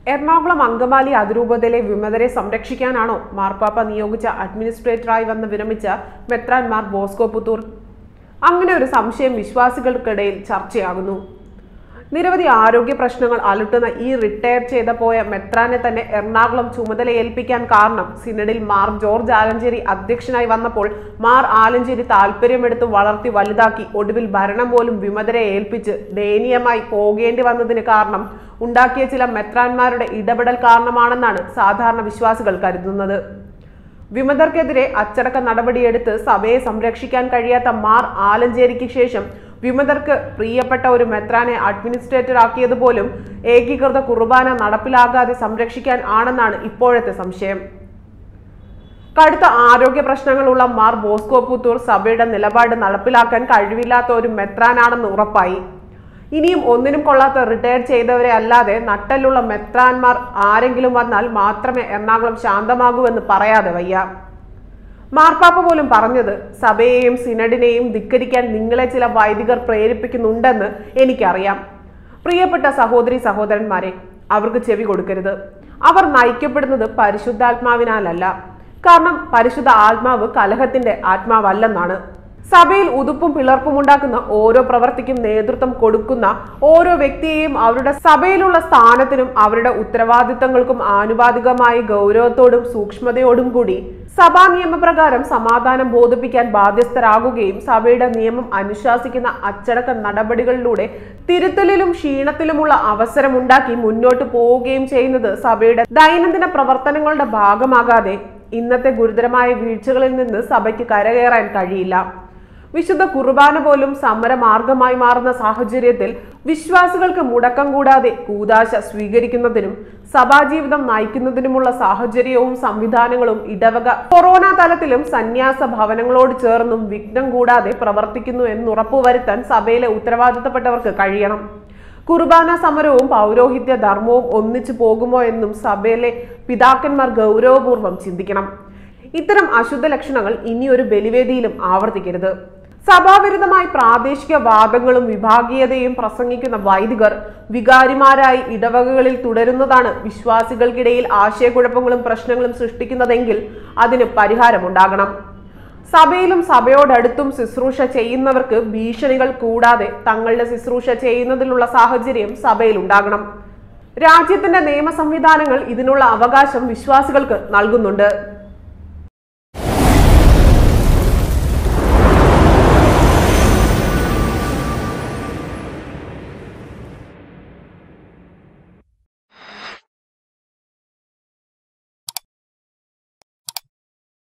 എറണാകുളം അങ്കമാലി അതിരൂപതയിലെ വിമതരെ സംരക്ഷിക്കാനാണോ മാർപ്പാപ്പ നിയോഗിച്ച അഡ്മിനിസ്ട്രേറ്ററായി വന്ന് വിരമിച്ച മെത്രാൻമാർ ബോസ്കോ പുത്തൂർ അങ്ങനെ ഒരു സംശയം വിശ്വാസികൾക്കിടയിൽ ചർച്ചയാകുന്നു നിരവധി ആരോഗ്യ പ്രശ്നങ്ങൾ അലട്ടുന്ന ഈ റിട്ടയർ ചെയ്ത പോയ മെത്രാനെ തന്നെ എറണാകുളം ചുമതല ഏൽപ്പിക്കാൻ കാരണം സിനഡിൽ മാർ ജോർജ് ആലഞ്ചേരി അധ്യക്ഷനായി വന്നപ്പോൾ മാർ ആലഞ്ചേരി താല്പര്യമെടുത്ത് വളർത്തി വലുതാക്കി ഒടുവിൽ ഭരണം പോലും വിമതരെ ഏൽപ്പിച്ച് ദയനീയമായി പോകേണ്ടി വന്നതിന് കാരണം ഉണ്ടാക്കിയ ചില മെത്രാന്മാരുടെ ഇടപെടൽ കാരണമാണെന്നാണ് സാധാരണ വിശ്വാസികൾ കരുതുന്നത് വിമതർക്കെതിരെ അച്ചടക്ക നടപടിയെടുത്ത് സഭയെ സംരക്ഷിക്കാൻ കഴിയാത്ത മാർ ആലഞ്ചേരിക്ക് ശേഷം വിമതർക്ക് പ്രിയപ്പെട്ട ഒരു മെത്രാനെ അഡ്മിനിസ്ട്രേറ്റർ ആക്കിയത് പോലും ഏകീകൃത കുർബാന നടപ്പിലാകാതെ സംരക്ഷിക്കാൻ ആണെന്നാണ് ഇപ്പോഴത്തെ സംശയം കടുത്ത ആരോഗ്യ പ്രശ്നങ്ങളുള്ള മാർ ബോസ്കോ പുത്തൂർ സഭയുടെ നിലപാട് നടപ്പിലാക്കാൻ കഴിവില്ലാത്ത ഒരു മെത്രാനാണെന്ന് ഉറപ്പായി ഇനിയും ഒന്നിനും കൊള്ളാത്ത റിട്ടയർ ചെയ്തവരെ അല്ലാതെ നട്ടലുള്ള മെത്രാന്മാർ ആരെങ്കിലും വന്നാൽ മാത്രമേ എറണാകുളം ശാന്തമാകൂവെന്ന് പറയാതെ വയ്യ മാർപ്പാപ്പ പോലും പറഞ്ഞത് സഭയെയും സിനഡിനെയും ധിക്കരിക്കാൻ നിങ്ങളെ ചില വൈദികർ പ്രേരിപ്പിക്കുന്നുണ്ടെന്ന് എനിക്കറിയാം പ്രിയപ്പെട്ട സഹോദരി സഹോദരന്മാരെ അവർക്ക് ചെവി കൊടുക്കരുത് അവർ നയിക്കപ്പെടുന്നത് പരിശുദ്ധാത്മാവിനാലല്ല കാരണം പരിശുദ്ധ ആത്മാവ് കലഹത്തിന്റെ ആത്മാവല്ലെന്നാണ് സഭയിൽ ഉതുപ്പും പിളർപ്പും ഉണ്ടാക്കുന്ന ഓരോ പ്രവർത്തിക്കും നേതൃത്വം കൊടുക്കുന്ന ഓരോ വ്യക്തിയെയും അവരുടെ സഭയിലുള്ള സ്ഥാനത്തിനും അവരുടെ ഉത്തരവാദിത്തങ്ങൾക്കും ആനുപാതികമായി ഗൗരവത്തോടും സൂക്ഷ്മതയോടും കൂടി സഭാ നിയമപ്രകാരം സമാധാനം ബോധിപ്പിക്കാൻ ബാധ്യസ്ഥരാകുകയും സഭയുടെ നിയമം അനുശാസിക്കുന്ന അച്ചടക്ക നടപടികളിലൂടെ തിരുത്തലിലും ക്ഷീണത്തിലുമുള്ള അവസരമുണ്ടാക്കി മുന്നോട്ട് പോവുകയും ചെയ്യുന്നത് സഭയുടെ ദൈനംദിന പ്രവർത്തനങ്ങളുടെ ഭാഗമാകാതെ ഇന്നത്തെ ഗുരുതരമായ വീഴ്ചകളിൽ നിന്ന് സഭയ്ക്ക് കരകയറാൻ കഴിയില്ല വിശുദ്ധ കുർബാന പോലും സമരമാർഗമായി മാറുന്ന സാഹചര്യത്തിൽ വിശ്വാസികൾക്ക് മുടക്കം കൂടാതെ കൂതാശ സ്വീകരിക്കുന്നതിനും സഭാജീവിതം നയിക്കുന്നതിനുമുള്ള സാഹചര്യവും സംവിധാനങ്ങളും ഇടവക കൊറോണ തലത്തിലും സന്യാസ ഭവനങ്ങളോട് ചേർന്നും വിഘ്നം കൂടാതെ പ്രവർത്തിക്കുന്നു എന്നുറപ്പുവരുത്താൻ സഭയിലെ ഉത്തരവാദിത്തപ്പെട്ടവർക്ക് കഴിയണം കുർബാന സമരവും പൗരോഹിത്യ ധർമ്മവും ഒന്നിച്ചു പോകുമോ എന്നും സഭയിലെ പിതാക്കന്മാർ ഗൗരവപൂർവ്വം ചിന്തിക്കണം ഇത്തരം അശുദ്ധ ലക്ഷണങ്ങൾ ഇനി ഒരു ബലിവേദിയിലും ആവർത്തിക്കരുത് സഭാവിരുദ്ധമായി പ്രാദേശിക വാദങ്ങളും വിഭാഗീയതയും പ്രസംഗിക്കുന്ന വൈദികർ വികാരിമാരായി ഇടവകകളിൽ തുടരുന്നതാണ് വിശ്വാസികൾക്കിടയിൽ ആശയക്കുഴപ്പങ്ങളും പ്രശ്നങ്ങളും സൃഷ്ടിക്കുന്നതെങ്കിൽ അതിന് പരിഹാരമുണ്ടാകണം സഭയിലും സഭയോടടുത്തും ശുശ്രൂഷ ചെയ്യുന്നവർക്ക് ഭീഷണികൾ കൂടാതെ തങ്ങളുടെ ശുശ്രൂഷ ചെയ്യുന്നതിനുള്ള സാഹചര്യം സഭയിൽ ഉണ്ടാകണം രാജ്യത്തിന്റെ നിയമ സംവിധാനങ്ങൾ ഇതിനുള്ള അവകാശം വിശ്വാസികൾക്ക് നൽകുന്നുണ്ട്